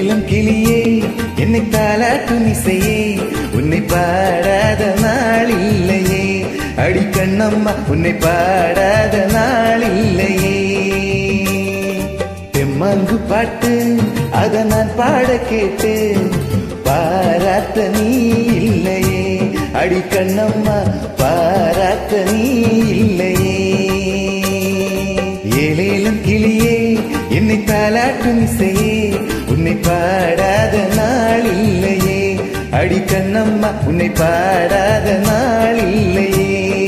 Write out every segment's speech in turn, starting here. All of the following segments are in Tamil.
ஏலேலம் கிளியே என்னை தாலாட்டும் இசையே உன்னை பாடாத நாள் இல்லையே அடி கண்ணம்மா உன்னை பாடாத நாள் இல்லையே தெம்மாங்கு பாட்டு அத நான் பாட கேட்டு பாராட்ட நீ இல்லையே அடி கண்ணம்மா பாராட்ட நீ இல்லையே ஏலேலம் கிளியே என்னை தாலாட்டும் இசையே உன்னை பாடாத நாள் இல்லையே அடி கண்ணம்மா உன்னை பாடாத நாள் இல்லையே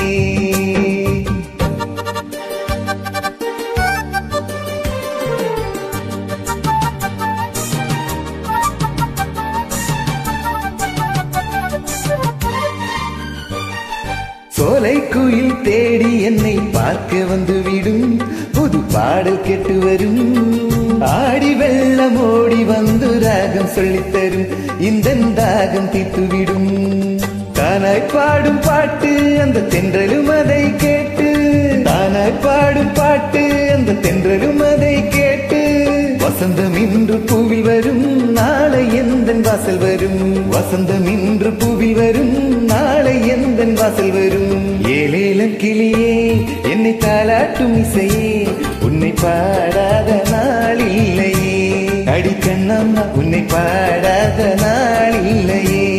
சோலை குயில் தேடி என்னை பார்க்க வந்து விடும் புது பாடல் கேட்டு வரும் ஆடி வெள்ளம் ஓடி வந்து ராகம் சொல்லித் தரும் இந்த தாகம் தீர்த்து விடும் தானாய் பாடும் பாட்டு அந்த தென்றலும் அதை கேட்டு தானாய் பாடும் பாட்டு அந்த தென்றலும் அதை கேட்டு வசந்தம் இன்று பூவில் வரும் நாளை எந்த வாசல் வரும் வசந்தம் இன்று பூவில் வரும் நாளை எந்த வாசல் வரும் ஏலேலம் கிளியே என்னை தாளாட்டும் இசையே உன்னை பாடாத நாள் இல்லையே அடி கண்ணம்மா உன்னை பாடாத நாள் இல்லையே